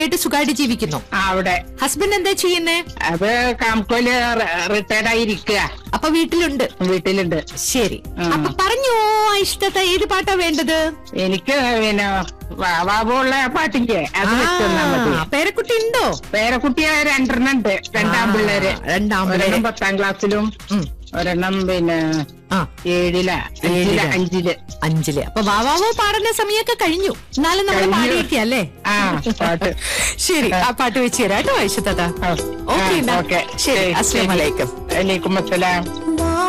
ആയിട്ട് സുഖമായിട്ട് ജീവിക്കുന്നു ആ, അവിടെ ഹസ്ബൻഡ് എന്താ ചെയ്യുന്നേ അത് കാംകോല് റിട്ടയർഡ് ആയിരിക്കുക അപ്പൊ വീട്ടിലുണ്ട് വീട്ടിലുണ്ട് ശരി ആ. അപ്പൊ പറഞ്ഞോ ഇഷ്ടത്ത ഏത് പാട്ടാ വേണ്ടത് എനിക്ക് പിന്നെ വാവുള്ള പാട്ടില്ലേ അത് വെച്ചെന്നാ മതി ആ, പേരക്കുട്ടി ഉണ്ടോ പേരക്കുട്ടി രണ്ടെണ്ണം ഉണ്ട് രണ്ടാം ആ, പിള്ളേര് രണ്ടാം പിള്ളേര്. ഒരെണ്ണം പത്താം ക്ലാസ്സിലും ഉം. ഒരെണ്ണം പിന്നെ ആ ഏഴില അഞ്ചില ഏഴില്. അഞ്ചില് അഞ്ചില് അപ്പൊ വാവാവോ പാടുന്ന സമയമൊക്കെ കഴിഞ്ഞു എന്നാലും നമ്മൾ കഴിഞ്ഞു. പാടിയൊക്കെ അല്ലേ ആ പാട്ട് ശരി ആ പാട്ട് വെച്ച് തരാം കേട്ടോ ഐഷത്താ ആ, ഓക്കെ ആ, ഓക്കെ ശരി അസ്ലാം വലൈക്കും വലൈക്കും അസ്സലാം